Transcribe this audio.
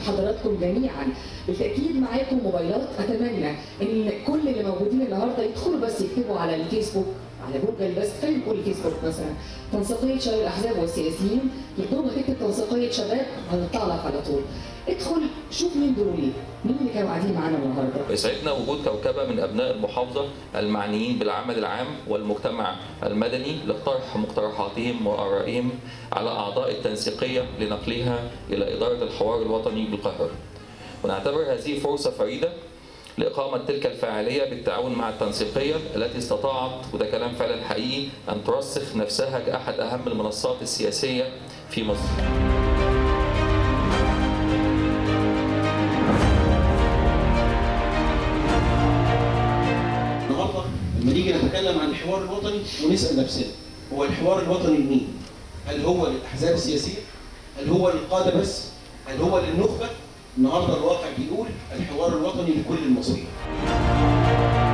حضراتكم جميعا بالتاكيد معاكم موبايلات اتمنى ان كل اللي موجودين النهارده يدخلوا بس يكتبوا على الفيسبوك على جوجل بس خلينا نقول الفيسبوك مثلا تنسيقيه شباب الاحزاب والسياسيين يكتبوا هتكتب تنسيقيه شباب هنطلع لك على طول ادخل شوف مين دول مين اللي كانوا قاعدين معانا النهارده يسعدنا وجود كوكبة من أبناء المحافظة المعنيين بالعمل العام والمجتمع المدني لاقترح مقترحاتهم وآرائهم على أعضاء التنسيقية لنقلها إلى إدارة الحوار الوطني بالقاهرة ونعتبر هذه فرصة فريدة لإقامة تلك الفعالية بالتعاون مع التنسيقية التي استطاعت وده كلام فعلا حقيقي أن ترسخ نفسها كأحد أهم المنصات السياسية في مصر النهارده لما نيجي نتكلم عن الحوار الوطني ونسال نفسنا هو الحوار الوطني لمين؟ هل هو للاحزاب السياسيه؟ هل هو للقاده بس؟ هل هو للنخبه؟ النهارده الواقع بيقول الحوار الوطني لكل المصريين.